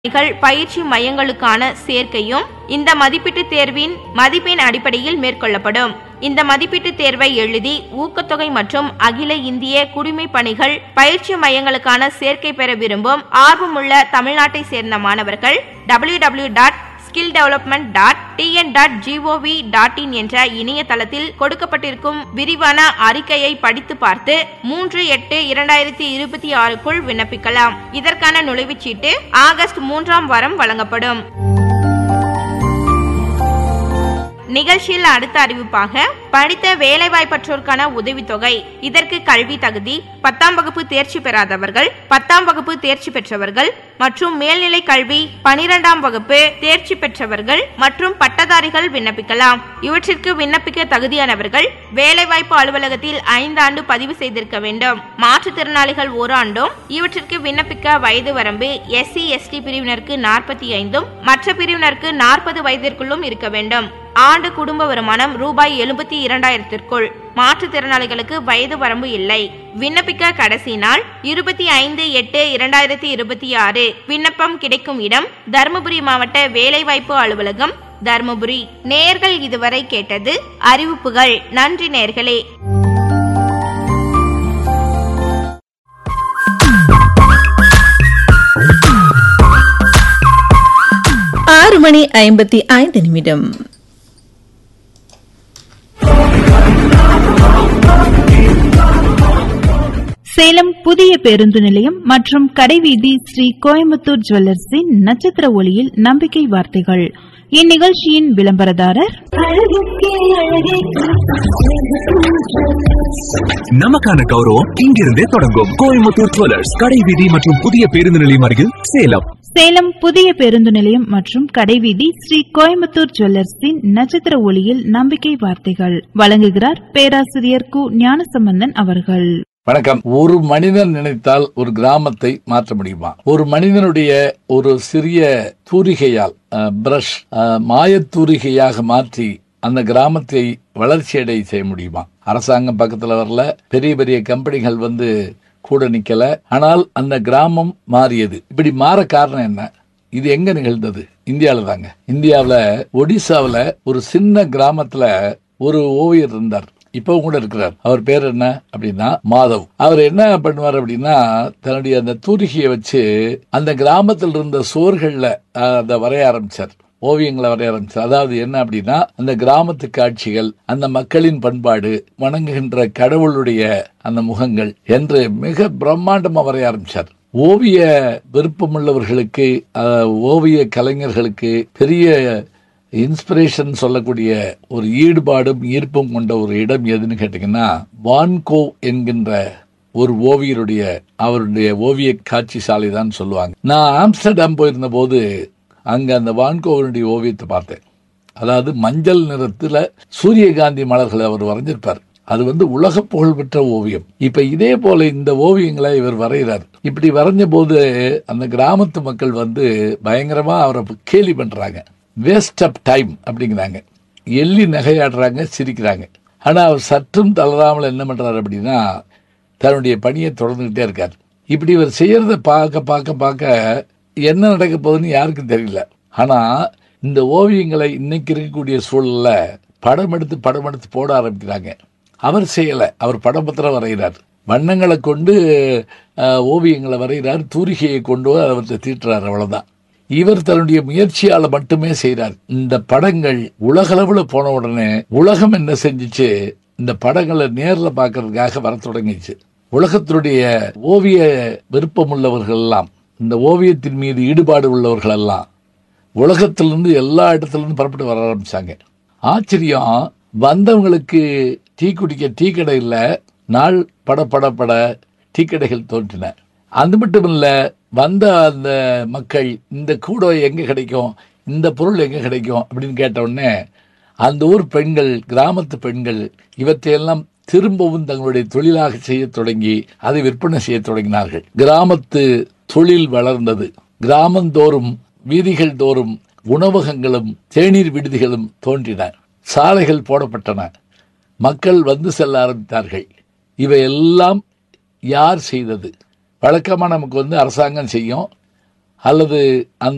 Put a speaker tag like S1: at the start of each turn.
S1: நிகழ் பயிற்சி மையங்களுக்கான சேர்க்கையும் இந்த மதிப்பீட்டு தேர்வின் மதிப்பெண் அடிப்படையில் மேற்கொள்ளப்படும் இந்த மதிப்பீட்டு தேர்வை எழுதி ஊக்கத்தொகை மற்றும் அகில இந்திய குடிமை பணிகள் பயிற்சி மையங்களுக்கான சேர்க்கை பெற விரும்பும் ஆர்வமுள்ள தமிழ்நாட்டை சேர்ந்த மாணவர்கள் W dot skill development dot TN dot GOV dot in என்ற இணையதளத்தில் கொடுக்கப்பட்டிருக்கும் விரிவான அறிக்கையை படித்து பார்த்து மூன்று எட்டு இரண்டாயிரத்தி இருபத்தி ஆறுக்குள் விண்ணப்பிக்கலாம் இதற்கான நுழைவுச்சீட்டு ஆகஸ்ட் மூன்றாம் வாரம் வழங்கப்படும் நிகழ்ச்சியில் அடுத்த அறிவிப்பாக படித்த வேலைவாய்ப்பற்றோருக்கான உதவித்தொகை இதற்கு கல்வி தகுதி பத்தாம் வகுப்பு தேர்ச்சி பெறாதவர்கள் பத்தாம் வகுப்பு தேர்ச்சி பெற்றவர்கள் மற்றும் மேல்நிலை கல்வி பனிரெண்டாம் வகுப்பு தேர்ச்சி பெற்றவர்கள் மற்றும் பட்டதாரிகள் விண்ணப்பிக்கலாம் இவற்றிற்கு விண்ணப்பிக்க தகுதியானவர்கள் வேலைவாய்ப்பு அலுவலகத்தில் ஐந்து ஆண்டு பதிவு செய்திருக்க வேண்டும் மாற்றுத்திறனாளிகள் ஒரு ஆண்டும் இவற்றிற்கு விண்ணப்பிக்க வயது வரம்பு எஸ்சி எஸ்டி பிரிவினருக்கு நாற்பத்தி ஐந்தும் மற்ற பிரிவினருக்கு நாற்பது வயதிற்குள்ளும் இருக்க வேண்டும் ஆண்டு குடும்ப வருமானம் ரூபாய் எழுபத்தி இரண்டாயிரத்திற்குள் மாற்றுத்திறனாளிகளுக்கு வயது வரம்பு இல்லை விண்ணப்பிக்க கடைசி நாள் இருபத்தி ஐந்து எட்டு இரண்டாயிரத்தி இருபத்தி ஆறு விண்ணப்பம் கிடைக்கும் இடம் தருமபுரி மாவட்ட வேலைவாய்ப்பு அலுவலகம் தருமபுரி நேர்கள் இதுவரை கேட்டது அறிவிப்புகள் நன்றி நேர்களே
S2: ஆறு மணி ஐம்பத்தி ஐந்து நிமிடம்
S3: சேலம் புதிய பேருந்து நிலையம் மற்றும் கடைவீதி ஸ்ரீ கோயம்புத்தூர் ஜுவல்லர்ஸின் நட்சத்திர ஒளியில் நம்பிக்கை வார்த்தைகள் இந்நிகழ்ச்சியின் விளம்பரதாரர்
S4: நமக்கான கௌரவம் இங்கிருந்தே தொடங்கும் கோயம்புத்தூர் ஜுவல்லர்ஸ் கடை வீதி மற்றும் புதிய பேருந்து நிலையம் அருகில் சேலம்
S3: சேலம் புதிய பேருந்து நிலையம் மற்றும் கடைவீதி ஸ்ரீ கோயம்புத்தூர் ஜுவல்லர்ஸின் நட்சத்திர ஒளியில் நம்பிக்கை வார்த்தைகள் வழங்குகிறார் பேராசிரியர் கு ஞானசம்பந்தன் அவர்கள்
S5: வணக்கம் ஒரு மனிதன் நினைத்தால் ஒரு கிராமத்தை மாற்ற முடியுமா ஒரு மனிதனுடைய ஒரு சிறிய தூரிகையால் பிரஷ் மாயத்தூரிகையாக மாற்றி அந்த கிராமத்தை வளர்ச்சியடை செய்ய முடியுமா அரசாங்கம் பக்கத்துல வரல பெரிய பெரிய கம்பெனிகள் வந்து கூட நிக்கல ஆனால் அந்த கிராமம் மாறியது இப்படி மாற காரணம் என்ன இது எங்க நிகழ்ந்தது இந்தியாவில தாங்க இந்தியாவுல ஒடிசாவுல ஒரு சின்ன கிராமத்துல ஒரு ஓவியர் இருந்தார் இப்போ கூட இருக்கிறார் அவர் பேர் என்ன அப்படின்னா மாதவ் அவர் என்ன பண்ணுவார் அப்படின்னா தன்னுடைய அந்த தூரிகையை வச்சு அந்த கிராமத்தில் இருந்த சுவர்கள்ல அதை வரைய ஆரம்பிச்சார் ஓவியங்களை வரைய ஆரம்பிச்சார் அதாவது என்ன அப்படின்னா அந்த கிராமத்து காட்சிகள் அந்த மக்களின் பண்பாடு வணங்குகின்ற கடவுளுடைய அந்த முகங்கள் என்று மிக பிரம்மாண்டமா வரைய ஆரம்பிச்சார் ஓவிய விருப்பமுள்ளவர்களுக்கு ஓவிய கலைஞர்களுக்கு பெரிய இன்ஸ்பிரேஷன் சொல்லக்கூடிய ஒரு ஈடுபாடும் ஈர்ப்பும் கொண்ட ஒரு இடம் எதுன்னு கேட்டீங்கன்னா வான்கோ என்கின்ற ஒரு ஓவியருடைய அவருடைய ஓவிய காட்சி சாலை தான் சொல்லுவாங்க நான் ஆம்ஸ்டர்டாம் போயிருந்த போது அங்க அந்த வான்கோவனுடைய ஓவியத்தை பார்த்தேன் அதாவது மஞ்சள் நிறத்துல சூரியகாந்தி மலர்களை அவர் வரைஞ்சிருப்பார் அது வந்து உலக புகழ்பெற்ற ஓவியம் இப்ப இதே போல இந்த ஓவியங்களை இவர் வரைகிறார் இப்படி வரைஞ்ச போது அந்த கிராமத்து மக்கள் வந்து பயங்கரமா அவரை கேலி பண்றாங்க வேஸ்ட் ஆஃப் டைம் அப்படிங்கிறாங்க எள்ளி நகையாடுறாங்க சிரிக்கிறாங்க ஆனா அவர் சற்றும் தளராமல் என்ன பண்றாரு அப்படின்னா தன்னுடைய பணியை தொடர்ந்துகிட்டே இருக்கார் இப்படி இவர் செய்யறத பார்க்க பார்க்க பார்க்க என்ன நடக்க போகுதுன்னு யாருக்கும் தெரியல ஆனா இந்த ஓவியங்களை இன்னைக்கு இருக்கக்கூடிய சூழல்ல படம் எடுத்து படம் எடுத்து போட ஆரம்பிக்கிறாங்க அவர் செய்யல அவர் படம் பத்திரம் வரைகிறார் வண்ணங்களை கொண்டு ஓவியங்களை வரைகிறார் தூரிகையை கொண்டு அவற்றை தீட்டுறார் அவ்வளவுதான் இவர் தன்னுடைய முயற்சியால மட்டுமே செய்கிறார் இந்த படங்கள் உலகளவுல போன உடனே உலகம் என்ன செஞ்சுச்சு இந்த படங்களை நேர்ல பாக்குறதுக்காக வர தொடங்கிச்சு உலகத்தினுடைய ஓவிய விருப்பம் உள்ளவர்கள் எல்லாம் இந்த ஓவியத்தின் மீது ஈடுபாடு உள்ளவர்கள் எல்லாம் உலகத்திலிருந்து எல்லா இடத்திலிருந்து புறப்பட்டு வர ஆரம்பிச்சாங்க ஆச்சரியம் வந்தவங்களுக்கு டீ குடிக்க டீ கடை இல்ல நாள் பட பட பட டீ கடைகள் தோன்றின அது மட்டும் இல்ல வந்த அந்த மக்கள் இந்த கூடை எங்க கிடைக்கும் இந்த பொருள் எங்க கிடைக்கும் அப்படின்னு கேட்ட உடனே அந்த ஊர் பெண்கள் கிராமத்து பெண்கள் இவற்றையெல்லாம் திரும்பவும் தங்களுடைய தொழிலாக செய்ய தொடங்கி அதை விற்பனை செய்ய தொடங்கினார்கள் கிராமத்து தொழில் வளர்ந்தது கிராமந்தோறும் வீதிகள் தோறும் உணவகங்களும் தேநீர் விடுதிகளும் தோன்றின சாலைகள் போடப்பட்டன மக்கள் வந்து செல்ல ஆரம்பித்தார்கள் இவையெல்லாம் யார் செய்தது வழக்கமாக நமக்கு வந்து அரசாங்கம் செய்யும் அல்லது அந்த